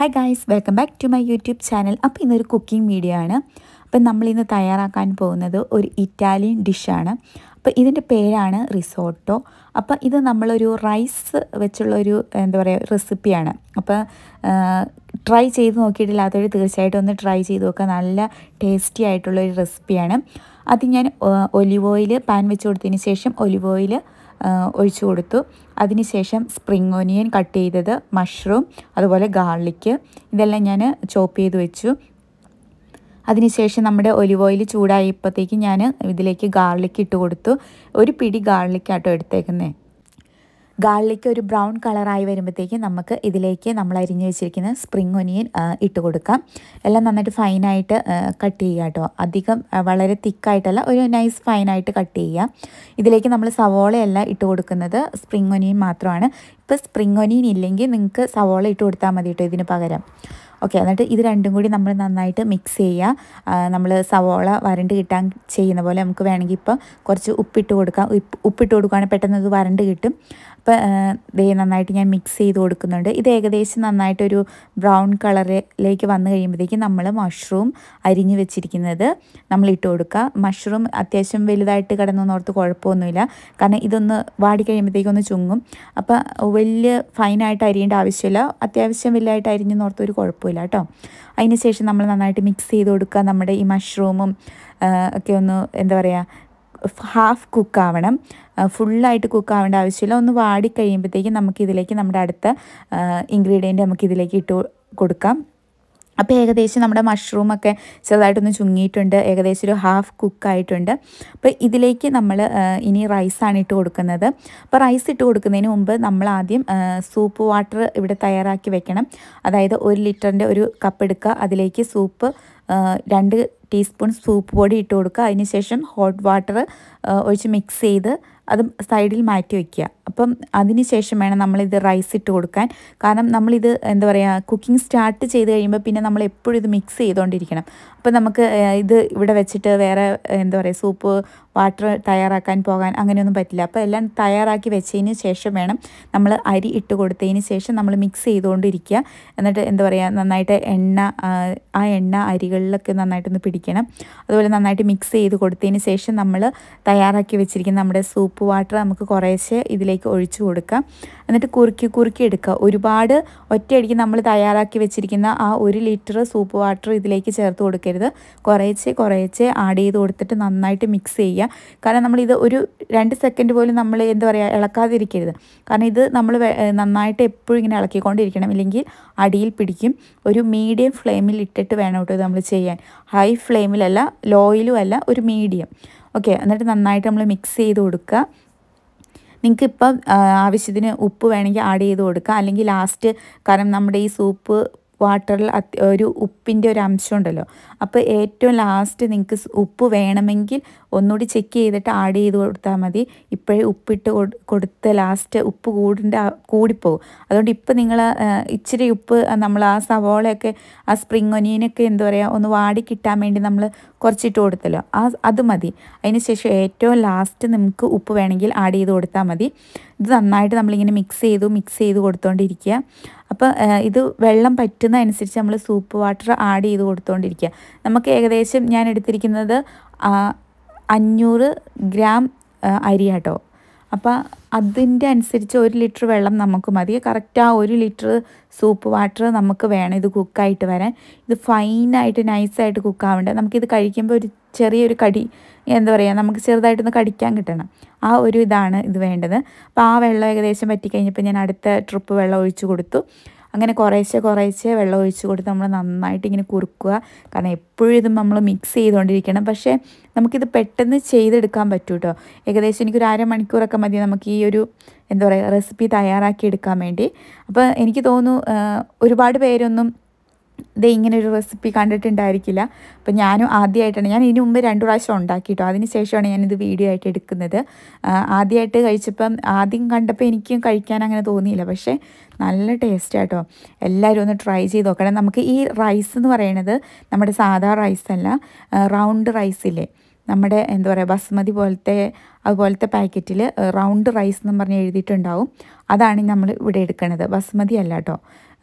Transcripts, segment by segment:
hi guys welcome back to my YouTube channel അപ്പോൾ ഇന്നൊരു cooking video ആണ് അപ്പം നമ്മളിന്ന് തയ്യാറാക്കാൻ പോകുന്നത് ഒരു ഇറ്റാലിയൻ ഡിഷാണ് അപ്പോൾ ഇതിൻ്റെ പേരാണ് റിസോട്ടോ അപ്പോൾ ഇത് നമ്മളൊരു റൈസ് വെച്ചുള്ള ഒരു എന്താ പറയുക റെസിപ്പിയാണ് അപ്പോൾ ട്രൈ ചെയ്ത് നോക്കിയിട്ടില്ലാത്തവർ തീർച്ചയായിട്ടും ഒന്ന് ട്രൈ ചെയ്ത് നോക്കുക നല്ല ടേസ്റ്റി ആയിട്ടുള്ള ഒരു റെസിപ്പിയാണ് അത് ഞാൻ ഒലിവ് ഓയിൽ പാൻ വെച്ച് കൊടുത്തതിന് ശേഷം ഒലിവ് ഓയിൽ ഒഴിച്ചു കൊടുത്തു അതിനുശേഷം സ്പ്രിങ് ഓനിയൻ കട്ട് ചെയ്തത് മഷ്റൂം അതുപോലെ ഗാർലിക്ക് ഇതെല്ലാം ഞാൻ ചോപ്പ് ചെയ്ത് വെച്ചു അതിനുശേഷം നമ്മുടെ ഒലിവ് ഓയിൽ ചൂടായപ്പോഴത്തേക്ക് ഞാൻ ഇതിലേക്ക് ഗാർലിക്ക് ഇട്ട് കൊടുത്തു ഒരു പിടി ഗാർലിക്കാട്ടോ എടുത്തേക്കുന്നത് ഗാർലിക്ക് ഒരു ബ്രൗൺ കളറായി വരുമ്പോഴത്തേക്കും നമുക്ക് ഇതിലേക്ക് നമ്മൾ അരിഞ്ഞു വെച്ചിരിക്കുന്ന സ്പ്രിങ് ഒനിയൻ ഇട്ട് കൊടുക്കാം എല്ലാം നന്നായിട്ട് ഫൈനായിട്ട് കട്ട് ചെയ്യുക കേട്ടോ അധികം വളരെ തിക്കായിട്ടല്ല ഒരു നൈസ് ഫൈനായിട്ട് കട്ട് ചെയ്യുക ഇതിലേക്ക് നമ്മൾ സവോളയല്ല ഇട്ട് കൊടുക്കുന്നത് സ്പ്രിങ് ഒനിയൻ മാത്രമാണ് ഇപ്പോൾ സ്പ്രിങ് ഒനിയൻ ഇല്ലെങ്കിൽ നിങ്ങൾക്ക് സവോള ഇട്ട് കൊടുത്താൽ മതി കേട്ടോ ഇതിന് പകരം ഓക്കെ എന്നിട്ട് ഇത് രണ്ടും കൂടി നമ്മൾ നന്നായിട്ട് മിക്സ് ചെയ്യുക നമ്മൾ സവോള വരണ്ട് കിട്ടാൻ ചെയ്യുന്ന പോലെ നമുക്ക് വേണമെങ്കിൽ ഇപ്പോൾ കുറച്ച് ഉപ്പിട്ട് കൊടുക്കാം ഉപ്പിട്ട് കൊടുക്കുകയാണെങ്കിൽ പെട്ടെന്ന് ഇത് വരണ്ട് കിട്ടും അപ്പോൾ ദേ നന്നായിട്ട് ഞാൻ മിക്സ് ചെയ്ത് കൊടുക്കുന്നുണ്ട് ഇത് ഏകദേശം നന്നായിട്ടൊരു ബ്രൗൺ കളറിലേക്ക് വന്നു കഴിയുമ്പോഴത്തേക്കും നമ്മൾ മഷ്റൂം അരിഞ്ഞ് വെച്ചിരിക്കുന്നത് നമ്മൾ ഇട്ട് കൊടുക്കുക മഷ്റൂം അത്യാവശ്യം വലുതായിട്ട് കിടന്നോർത്ത് കുഴപ്പമൊന്നുമില്ല കാരണം ഇതൊന്ന് വാടി കഴിയുമ്പോഴത്തേക്കും ഒന്ന് ചുങ്ങും അപ്പോൾ വലിയ ഫൈനായിട്ട് അരിയേണ്ട ആവശ്യമില്ല അത്യാവശ്യം വലുതായിട്ട് അരിഞ്ഞെന്നോർത്ത് ഒരു കുഴപ്പമില്ല കേട്ടോ അതിന് ശേഷം നമ്മൾ നന്നായിട്ട് മിക്സ് ചെയ്ത് കൊടുക്കുക നമ്മുടെ ഈ മഷ്റൂമും ഒക്കെ ഒന്ന് എന്താ പറയുക ഹാഫ് കുക്ക് ആവണം ഫുള്ളായിട്ട് കുക്ക് ആവേണ്ട ആവശ്യമില്ല ഒന്ന് വാടി കഴിയുമ്പോഴത്തേക്കും നമുക്കിതിലേക്ക് നമ്മുടെ അടുത്ത ഇൻഗ്രീഡിയൻറ്റ് നമുക്കിതിലേക്ക് ഇട്ട് കൊടുക്കാം അപ്പോൾ ഏകദേശം നമ്മുടെ മഷ്റൂമൊക്കെ ചെറുതായിട്ടൊന്ന് ചുങ്ങിയിട്ടുണ്ട് ഏകദേശം ഒരു ഹാഫ് കുക്കായിട്ടുണ്ട് അപ്പോൾ ഇതിലേക്ക് നമ്മൾ ഇനി റൈസാണ് ഇട്ട് കൊടുക്കുന്നത് അപ്പോൾ റൈസ് ഇട്ട് കൊടുക്കുന്നതിന് മുമ്പ് നമ്മൾ ആദ്യം സൂപ്പ് വാട്ടർ ഇവിടെ തയ്യാറാക്കി വെക്കണം അതായത് ഒരു ലിറ്ററിൻ്റെ ഒരു കപ്പ് എടുക്കുക അതിലേക്ക് സൂപ്പ് രണ്ട് ടീസ്പൂൺ സൂപ്പ് പൊടി ഇട്ട് കൊടുക്കുക അതിനുശേഷം ഹോട്ട് വാട്ടർ ഒഴിച്ച് മിക്സ് ചെയ്ത് അത് സൈഡിൽ മാറ്റി വയ്ക്കുക അപ്പം അതിന് ശേഷം വേണം നമ്മളിത് റൈസ് ഇട്ട് കൊടുക്കാൻ കാരണം നമ്മളിത് എന്താ പറയുക കുക്കിംഗ് സ്റ്റാർട്ട് ചെയ്ത് കഴിയുമ്പോൾ പിന്നെ നമ്മൾ എപ്പോഴും ഇത് മിക്സ് ചെയ്തുകൊണ്ടിരിക്കണം അപ്പോൾ നമുക്ക് ഇത് ഇവിടെ വെച്ചിട്ട് വേറെ എന്താ പറയുക സൂപ്പ് വാട്ടർ തയ്യാറാക്കാൻ പോകാൻ അങ്ങനെയൊന്നും പറ്റില്ല അപ്പോൾ എല്ലാം തയ്യാറാക്കി വെച്ചതിന് ശേഷം വേണം നമ്മൾ അരി ഇട്ട് കൊടുത്തതിന് ശേഷം നമ്മൾ മിക്സ് ചെയ്തുകൊണ്ടിരിക്കുക എന്നിട്ട് എന്താ പറയുക നന്നായിട്ട് എണ്ണ ആ എണ്ണ അരികളിലൊക്കെ നന്നായിട്ടൊന്ന് പിടിക്കണം അതുപോലെ നന്നായിട്ട് മിക്സ് ചെയ്ത് കൊടുത്തതിന് ശേഷം നമ്മൾ തയ്യാറാക്കി വെച്ചിരിക്കുന്ന നമ്മുടെ സൂപ്പ് വാട്ടർ നമുക്ക് കുറേശ്ശെ ഇതിലേക്ക് ഒഴിച്ചു കൊടുക്കാം എന്നിട്ട് കുറുക്കി കുറുക്കി എടുക്കുക ഒരുപാട് ഒറ്റയടിക്ക് നമ്മൾ തയ്യാറാക്കി വെച്ചിരിക്കുന്ന ആ ഒരു ലിറ്റർ സൂപ്പ് വാട്ടർ ഇതിലേക്ക് ചേർത്ത് കൊടുക്കരുത് കുറേശ്ശെ കുറേശ്ശെ ആഡ് ചെയ്ത് കൊടുത്തിട്ട് നന്നായിട്ട് മിക്സ് ചെയ്യുക കാരണം നമ്മളിത് ഒരു രണ്ട് സെക്കൻഡ് പോലും നമ്മൾ എന്താ പറയുക ഇളക്കാതിരിക്കരുത് കാരണം ഇത് നമ്മൾ നന്നായിട്ട് എപ്പോഴും ഇങ്ങനെ ഇളക്കിക്കൊണ്ടിരിക്കണം ഇല്ലെങ്കിൽ അടിയിൽ പിടിക്കും ഒരു മീഡിയം ഫ്ലെയിമിൽ ഇട്ടിട്ട് വേണം കേട്ടോ ഇത് നമ്മൾ ചെയ്യാൻ ഹൈ ഫ്ലെയിമിലല്ല ലോയിലും അല്ല ഒരു മീഡിയം ഓക്കെ എന്നിട്ട് നന്നായിട്ട് നമ്മൾ മിക്സ് ചെയ്ത് കൊടുക്കുക നിങ്ങൾക്ക് ഇപ്പം ആവശ്യത്തിന് ഉപ്പ് വേണമെങ്കിൽ ആഡ് ചെയ്ത് കൊടുക്കുക അല്ലെങ്കിൽ ലാസ്റ്റ് കാരണം നമ്മുടെ ഈ സൂപ്പ് വാട്ടറിൽ ഒരു ഉപ്പിൻ്റെ ഒരു അംശം ഉണ്ടല്ലോ അപ്പോൾ ഏറ്റവും ലാസ്റ്റ് നിങ്ങൾക്ക് ഉപ്പ് വേണമെങ്കിൽ ഒന്നുകൂടി ചെക്ക് ചെയ്തിട്ട് ആഡ് ചെയ്ത് കൊടുത്താൽ മതി ഇപ്പോഴേ ഉപ്പിട്ട് കൊടുത്ത് ലാസ്റ്റ് ഉപ്പ് കൂടിൻ്റെ കൂടിപ്പോവും അതുകൊണ്ട് ഇപ്പോൾ നിങ്ങൾ ഇച്ചിരി ഉപ്പ് നമ്മൾ ആ സവോളയൊക്കെ ആ സ്പ്രിങ് ഒനിയനൊക്കെ എന്താ പറയുക ഒന്ന് വാടി കിട്ടാൻ വേണ്ടി നമ്മൾ കുറച്ചിട്ട് കൊടുത്തല്ലോ ആ അത് മതി അതിന് ശേഷം ഏറ്റവും ലാസ്റ്റ് നമുക്ക് ഉപ്പ് വേണമെങ്കിൽ ആഡ് ചെയ്ത് കൊടുത്താൽ മതി ഇത് നന്നായിട്ട് നമ്മളിങ്ങനെ മിക്സ് ചെയ്തു മിക്സ് ചെയ്ത് കൊടുത്തുകൊണ്ടിരിക്കുക അപ്പോൾ ഇത് വെള്ളം പറ്റുന്ന അനുസരിച്ച് നമ്മൾ സൂപ്പ് വാട്ടർ ആഡ് ചെയ്ത് കൊടുത്തുകൊണ്ടിരിക്കുക നമുക്ക് ഏകദേശം ഞാൻ എടുത്തിരിക്കുന്നത് അഞ്ഞൂറ് ഗ്രാം അരി കേട്ടോ അപ്പോൾ അതിൻ്റെ അനുസരിച്ച് ഒരു ലിറ്റർ വെള്ളം നമുക്ക് മതി കറക്റ്റ് ആ ഒരു ലിറ്റർ സൂപ്പ് വാട്ടർ നമുക്ക് വേണം ഇത് കുക്കായിട്ട് വരാൻ ഇത് ഫൈനായിട്ട് നൈസായിട്ട് കുക്കാവേണ്ടത് നമുക്കിത് കഴിക്കുമ്പോൾ ഒരു ചെറിയൊരു കടി എന്താ പറയുക നമുക്ക് ചെറുതായിട്ടൊന്ന് കടിക്കാൻ കിട്ടണം ആ ഒരു ഇതാണ് ഇത് വേണ്ടത് അപ്പോൾ ആ വെള്ളം ഏകദേശം പറ്റിക്കഴിഞ്ഞപ്പോൾ ഞാൻ അടുത്ത ട്രിപ്പ് വെള്ളം ഒഴിച്ചു കൊടുത്തു അങ്ങനെ കുറേശ്ശെ കുറേശ്ശെ വെള്ളം ഒഴിച്ച് കൊടുത്ത് നമ്മൾ നന്നായിട്ട് ഇങ്ങനെ കുറുക്കുക കാരണം എപ്പോഴും ഇത് നമ്മൾ മിക്സ് ചെയ്തുകൊണ്ടിരിക്കണം പക്ഷേ നമുക്കിത് പെട്ടെന്ന് ചെയ്തെടുക്കാൻ പറ്റും കേട്ടോ ഏകദേശം എനിക്കൊരു അരമണിക്കൂറൊക്കെ മതി നമുക്ക് ഈ ഒരു എന്താ പറയുക റെസിപ്പി തയ്യാറാക്കി എടുക്കാൻ വേണ്ടി അപ്പോൾ എനിക്ക് തോന്നുന്നു ഒരുപാട് പേരൊന്നും ഇത് ഇങ്ങനെ ഒരു റെസിപ്പി കണ്ടിട്ടുണ്ടായിരിക്കില്ല അപ്പം ഞാനും ആദ്യമായിട്ടാണ് ഞാൻ ഇതിനു മുമ്പ് രണ്ട് പ്രാവശ്യം ഉണ്ടാക്കിയിട്ടോ അതിന് ശേഷമാണ് ഞാനിത് വീഡിയോ ആയിട്ട് എടുക്കുന്നത് ആദ്യമായിട്ട് കഴിച്ചപ്പം ആദ്യം കണ്ടപ്പോൾ എനിക്കും കഴിക്കാൻ അങ്ങനെ തോന്നിയില്ല പക്ഷേ നല്ല ടേസ്റ്റ് ആട്ടോ എല്ലാവരും ഒന്ന് ട്രൈ ചെയ്ത് നോക്കണം നമുക്ക് ഈ റൈസ് എന്ന് പറയുന്നത് നമ്മുടെ സാധാ റൈസ് അല്ല റൗണ്ട് റൈസ് ഇല്ലേ നമ്മുടെ എന്താ പറയുക ബസ്മതി പോലത്തെ അതുപോലത്തെ പാക്കറ്റിൽ റൗണ്ട് റൈസ് എന്ന് പറഞ്ഞ് എഴുതിയിട്ടുണ്ടാവും അതാണ് നമ്മൾ ഇവിടെ എടുക്കുന്നത് ബസ്മതി അല്ല കേട്ടോ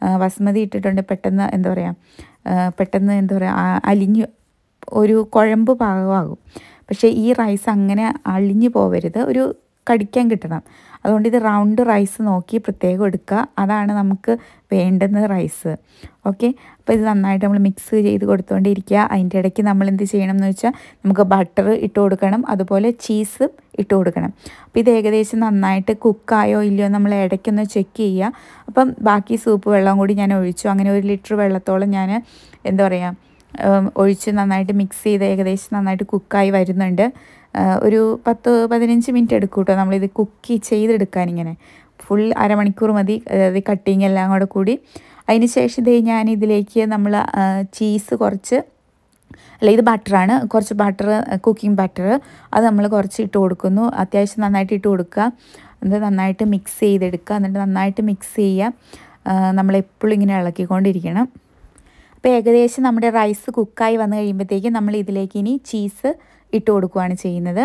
ബസ്മതി ഇട്ടിട്ടുണ്ട് പെട്ടെന്ന് എന്താ പറയുക പെട്ടെന്ന് എന്താ പറയുക അലിഞ്ഞു ഒരു കുഴമ്പ് പാകമാകും പക്ഷേ ഈ റൈസ് അങ്ങനെ അളിഞ്ഞു പോവരുത് ഒരു കടിക്കാൻ കിട്ടണം അതുകൊണ്ട് ഇത് റൗണ്ട് റൈസ് നോക്കി പ്രത്യേകം എടുക്കുക അതാണ് നമുക്ക് വേണ്ടുന്ന റൈസ് ഓക്കെ അപ്പോൾ ഇത് നന്നായിട്ട് നമ്മൾ മിക്സ് ചെയ്ത് കൊടുത്തുകൊണ്ടിരിക്കുക അതിൻ്റെ ഇടയ്ക്ക് നമ്മൾ എന്ത് ചെയ്യണം എന്ന് വെച്ചാൽ നമുക്ക് ബട്ടർ ഇട്ട് കൊടുക്കണം അതുപോലെ ചീസ് ഇട്ട് കൊടുക്കണം അപ്പോൾ ഇത് ഏകദേശം നന്നായിട്ട് കുക്കായോ ഇല്ലയോ നമ്മൾ ഇടയ്ക്കൊന്ന് ചെക്ക് ചെയ്യുക അപ്പം ബാക്കി സൂപ്പ് വെള്ളം കൂടി ഞാൻ ഒഴിച്ചു അങ്ങനെ ഒരു ലിറ്റർ വെള്ളത്തോളം ഞാൻ എന്താ പറയുക ഒഴിച്ച് നന്നായിട്ട് മിക്സ് ചെയ്ത് ഏകദേശം നന്നായിട്ട് കുക്കായി വരുന്നുണ്ട് ഒരു പത്ത് പതിനഞ്ച് മിനിറ്റ് എടുക്കും കേട്ടോ നമ്മളിത് കുക്ക് ചെയ്തെടുക്കാൻ ഇങ്ങനെ ഫുൾ അരമണിക്കൂർ മതി അതായത് കട്ടിങ് എല്ലാം കൂടെ കൂടി അതിന് ശേഷം ഇതേ ഞാൻ ഇതിലേക്ക് നമ്മൾ ചീസ് കുറച്ച് അല്ല ഇത് ബട്ടറാണ് കുറച്ച് ബട്ടർ കുക്കിംഗ് ബട്ടർ അത് നമ്മൾ കുറച്ച് ഇട്ട് കൊടുക്കുന്നു അത്യാവശ്യം നന്നായിട്ട് ഇട്ട് കൊടുക്കുക അത് നന്നായിട്ട് മിക്സ് ചെയ്തെടുക്കുക എന്നിട്ട് നന്നായിട്ട് മിക്സ് ചെയ്യുക നമ്മളെപ്പോഴും ഇങ്ങനെ ഇളക്കിക്കൊണ്ടിരിക്കണം അപ്പോൾ ഏകദേശം നമ്മുടെ റൈസ് കുക്കായി വന്നു കഴിയുമ്പോഴത്തേക്കും നമ്മൾ ഇതിലേക്ക് ഇനി ചീസ് ഇട്ട് കൊടുക്കുകയാണ് ചെയ്യുന്നത്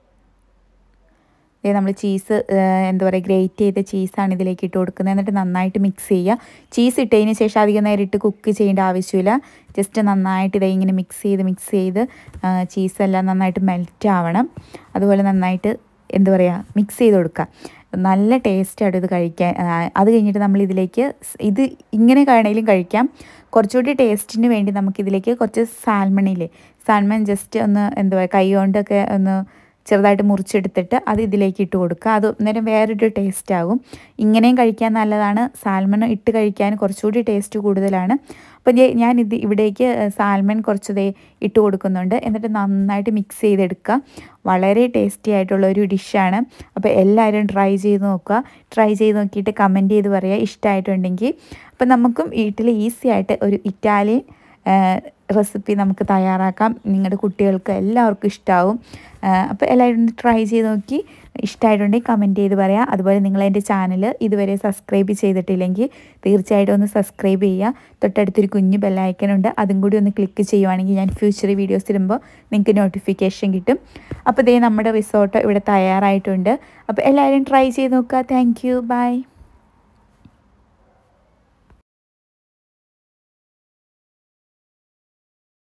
ഇതേ നമ്മൾ ചീസ് എന്താ പറയുക ഗ്രേറ്റ് ചെയ്ത ചീസാണ് ഇതിലേക്ക് ഇട്ട് കൊടുക്കുന്നത് എന്നിട്ട് നന്നായിട്ട് മിക്സ് ചെയ്യുക ചീസ് ഇട്ടതിന് ശേഷം അധികം നേരം ഇട്ട് കുക്ക് ചെയ്യേണ്ട ആവശ്യമില്ല ജസ്റ്റ് നന്നായിട്ട് ഇതേ ഇങ്ങനെ മിക്സ് ചെയ്ത് മിക്സ് ചെയ്ത് ചീസെല്ലാം നന്നായിട്ട് മെൽറ്റ് ആവണം അതുപോലെ നന്നായിട്ട് എന്താ പറയുക മിക്സ് ചെയ്ത് കൊടുക്കുക നല്ല ടേസ്റ്റാണ് ഇത് കഴിക്കാൻ അത് കഴിഞ്ഞിട്ട് നമ്മൾ ഇതിലേക്ക് ഇത് ഇങ്ങനെ വേണമെങ്കിലും കഴിക്കാം കുറച്ചുകൂടി ടേസ്റ്റിന് വേണ്ടി നമുക്കിതിലേക്ക് കുറച്ച് സാൽമണില്ലേ സാൽമൺ ജസ്റ്റ് ഒന്ന് എന്താ പറയുക കൈ കൊണ്ടൊക്കെ ഒന്ന് ചെറുതായിട്ട് മുറിച്ചെടുത്തിട്ട് അത് ഇതിലേക്ക് ഇട്ട് കൊടുക്കുക അത് അന്നേരം വേറൊരു ടേസ്റ്റ് ആകും ഇങ്ങനെയും കഴിക്കാൻ നല്ലതാണ് സാൽമൺ ഇട്ട് കഴിക്കാൻ കുറച്ചുകൂടി ടേസ്റ്റ് കൂടുതലാണ് അപ്പോൾ ഞാൻ ഇത് ഇവിടേക്ക് സാൽമൺ കുറച്ച് ദേ ഇട്ട് കൊടുക്കുന്നുണ്ട് എന്നിട്ട് നന്നായിട്ട് മിക്സ് ചെയ്തെടുക്കുക വളരെ ടേസ്റ്റി ആയിട്ടുള്ള ഒരു ഡിഷാണ് അപ്പോൾ എല്ലാവരും ട്രൈ ചെയ്ത് നോക്കുക ട്രൈ ചെയ്ത് നോക്കിയിട്ട് കമൻറ്റ് ചെയ്ത് പറയുക ഇഷ്ടമായിട്ടുണ്ടെങ്കിൽ അപ്പോൾ നമുക്കും വീട്ടിൽ ഈസി ആയിട്ട് ഒരു ഇറ്റാലിയൻ റെസിപ്പി നമുക്ക് തയ്യാറാക്കാം നിങ്ങളുടെ കുട്ടികൾക്ക് എല്ലാവർക്കും ഇഷ്ടമാവും അപ്പോൾ എല്ലാവരും ട്രൈ ചെയ്ത് നോക്കി ഇഷ്ടമായിട്ടുണ്ടെങ്കിൽ കമൻറ്റ് ചെയ്ത് പറയാം അതുപോലെ നിങ്ങൾ എൻ്റെ ചാനൽ ഇതുവരെ സബ്സ്ക്രൈബ് ചെയ്തിട്ടില്ലെങ്കിൽ തീർച്ചയായിട്ടും ഒന്ന് സബ്സ്ക്രൈബ് ചെയ്യുക തൊട്ടടുത്തൊരു കുഞ്ഞു ബെല്ലൈക്കനുണ്ട് അതും കൂടി ഒന്ന് ക്ലിക്ക് ചെയ്യുവാണെങ്കിൽ ഞാൻ ഫ്യൂച്ചർ വീഡിയോസ് ഇടുമ്പോൾ നിങ്ങൾക്ക് നോട്ടിഫിക്കേഷൻ കിട്ടും അപ്പോൾ ഇതേ നമ്മുടെ റിസോർട്ട് ഇവിടെ തയ്യാറായിട്ടുണ്ട് അപ്പോൾ എല്ലാവരും ട്രൈ ചെയ്ത് നോക്കുക താങ്ക് യു ബൈ